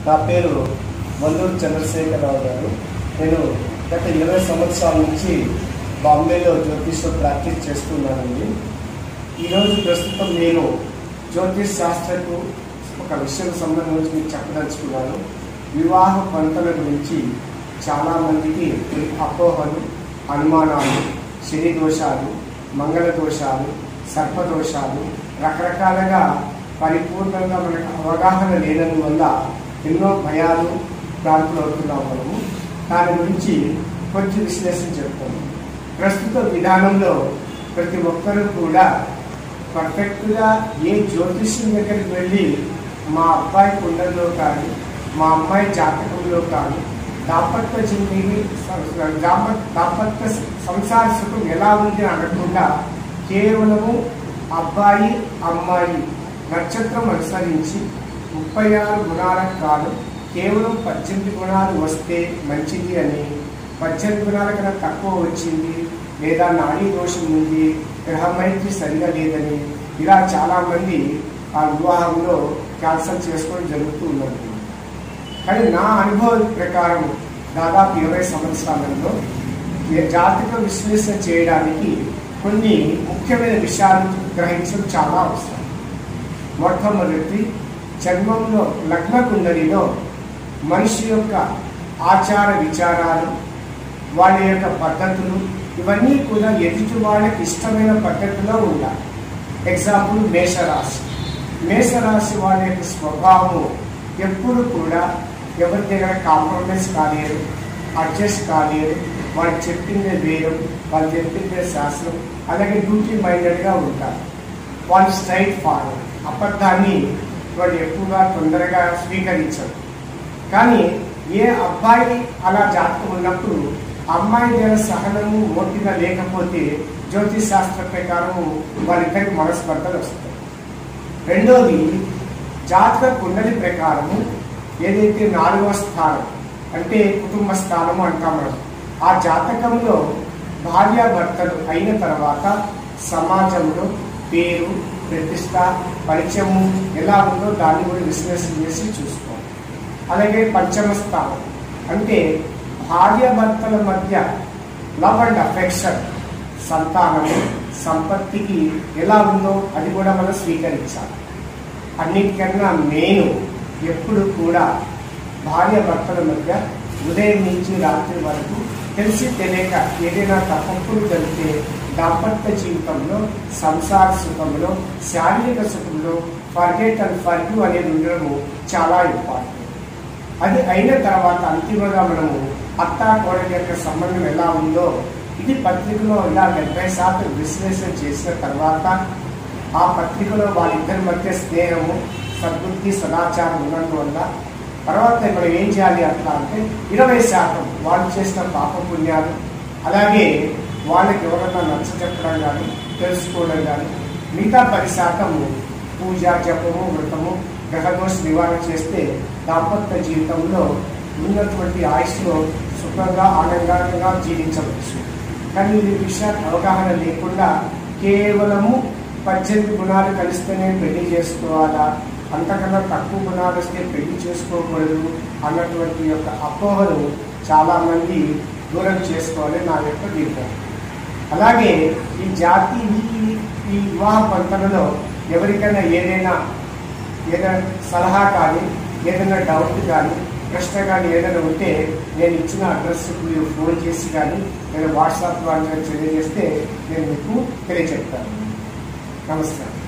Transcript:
నా పేరు వల్లూరు చంద్రశేఖరరావు గారు నేను గత ఇరవై సంవత్సరాల నుంచి బాంబేలో జ్యోతిష్లో ప్రాక్టీస్ చేస్తున్నానండి ఈరోజు ప్రస్తుతం నేను జ్యోతిష్ శాస్త్రకు ఒక విషయం సంబంధించి మీకు చెప్పదలుచుకున్నాను వివాహ పంటల గురించి చాలామందికి అపోహలు అనుమానాలు శని దోషాలు మంగళ దోషాలు సర్పదోషాలు రకరకాలుగా పరిపూర్ణంగా మనకు అవగాహన లేనందువల్ల ఎన్నో భయాలు ప్రాంతులు అవుతున్నాం మనము దాని గురించి కొంచెం విశ్లేషణ చెప్తాము ప్రస్తుత విధానంలో ప్రతి ఒక్కరూ కూడా పర్ఫెక్ట్గా ఏ జ్యోతిష్యం దగ్గరికి వెళ్ళి మా అబ్బాయి కుండల్లో కానీ మా అమ్మాయి జాతకంలో కానీ దాంపత్య జిందగీ దాంప- దాంపత్య సంసార సుఖం ఎలా ఉంది అని అనకుండా కేవలము అబ్బాయి అమ్మాయి నక్షత్రం అనుసరించి ముప్పై ఆరు గుణాలకు కాదు కేవలం పద్దెనిమిది గుణాలు వస్తే మంచిది అని పద్దెనిమిది గుణాల కన్నా తక్కువ వచ్చింది లేదా నాడీ దోషం ఉంది గ్రహమైత్రి సరిగా లేదని ఇలా చాలామంది ఆ వివాహంలో క్యాన్సల్ చేసుకోవడం జరుగుతూ ఉన్నది కానీ నా అనుభవం ప్రకారం దాదాపు ఇరవై సంవత్సరాలలో ఈ జాతక విశ్లేషణ చేయడానికి కొన్ని ముఖ్యమైన విషయాలు గ్రహించడం చాలా అవసరం మొట్టమొదటి జన్మంలో లగ్న కుండలిలో మనిషి యొక్క ఆచార విచారాలు వాళ్ళ యొక్క పద్ధతులు ఇవన్నీ కూడా ఎదుటి వాళ్ళకి ఇష్టమైన పద్ధతిలో ఉండాలి ఎగ్జాంపుల్ మేషరాశి మేషరాశి వాళ్ళ యొక్క స్వభావము ఎప్పుడు కూడా ఎవరి దగ్గర కాంప్రమైజ్ కాలేరు అడ్జస్ట్ కాలేరు వాళ్ళు చెప్పిందే వేయం వాళ్ళు చెప్పిందే శాస్త్రం అలాగే డ్యూటీ మైండెడ్గా ఉంటారు వాళ్ళు స్ట్రైట్ ఫార్వర్డ్ అబద్ధాన్ని వాళ్ళు ఎక్కువగా తొందరగా స్వీకరించరు కానీ ఏ అబ్బాయి అలా జాతకం ఉన్నప్పుడు అమ్మాయి దగ్గర సహనము ఓపిక లేకపోతే జ్యోతిష్ శాస్త్ర ప్రకారం వాళ్ళిద్దరికి మనస్పర్ధలు వస్తాయి రెండోది జాతక కుండలి ప్రకారము ఏదైతే నాలుగవ స్థానం అంటే కుటుంబ స్థానము అంటాం మనం ఆ జాతకంలో భార్యాభర్తలు అయిన తర్వాత సమాజంలో పేరు ప్రతిష్ట పరిచయము ఎలా ఉందో దాన్ని కూడా విశ్లేషణ చేసి చూసుకోవాలి అలాగే పంచమ స్థానం అంటే భార్యాభర్తల మధ్య లవ్ అండ్ అఫెక్షన్ సంతానము సంపత్తికి ఎలా ఉందో అది కూడా మనం స్వీకరించాలి అన్నిటికన్నా మెయిన్ ఎప్పుడు కూడా భార్య భర్తల మధ్య ఉదయం నుంచి రాత్రి వరకు తెలిసి తెలియక ఏదైనా తప్పప్పులు జరిగితే దాంపత్య జీవితంలో సంసార సుఖంలో శారీరక సుఖంలో ఫర్గెట్ అండ్ ఫర్గ్యూ అనేది ఉండడము చాలా ఇంపార్టెంట్ అది అయిన తర్వాత అంతిమంగా మనము అత్త కోడలి యొక్క సంబంధం ఎలా ఉందో ఇది పత్రికలో ఇలా డెబ్బై శాతం విశ్లేషణ చేసిన తర్వాత ఆ పత్రికలో వాళ్ళిద్దరి మధ్య స్నేహము సద్బుద్ధి సదాచారం ఉన్నందువల్ల తర్వాత మనం ఏం చేయాలి అట్లా అంటే ఇరవై శాతం వాళ్ళు చేసిన పాపపుణ్యాలు అలాగే వాళ్ళకి ఎవరన్నా నచ్చ చెప్పడం కానీ తెలుసుకోవడం కానీ మిగతా పది శాతము పూజ జపము వ్రతము గ్రహదోష నివారణ చేస్తే దాంపత్య జీవితంలో ఉన్నటువంటి ఆయుష్లో సుఖంగా ఆనందంగా జీవించవచ్చు కానీ ఈ విషయానికి అవగాహన లేకుండా కేవలము పద్దెనిమిది గుణాలు కలిస్తేనే పెళ్లి చేసుకోవాలా అంతకన్నా తక్కువ గుణాలు వస్తే పెళ్లి చేసుకోకూడదు అన్నటువంటి యొక్క అపోహలు చాలామంది దూరం చేసుకోవాలి నా యొక్క దీపం అలాగే ఈ జాతి ఈ ఈ వివాహ పంటలలో ఎవరికైనా ఏదైనా ఏదైనా సలహా కానీ ఏదైనా డౌట్ కానీ ప్రశ్న కానీ ఏదైనా ఉంటే నేను ఇచ్చిన అడ్రస్కి మీరు ఫోన్ చేసి కానీ లేదా వాట్సాప్ ద్వారా తెలియజేస్తే నేను మీకు తెలియజెప్తాను నమస్కారం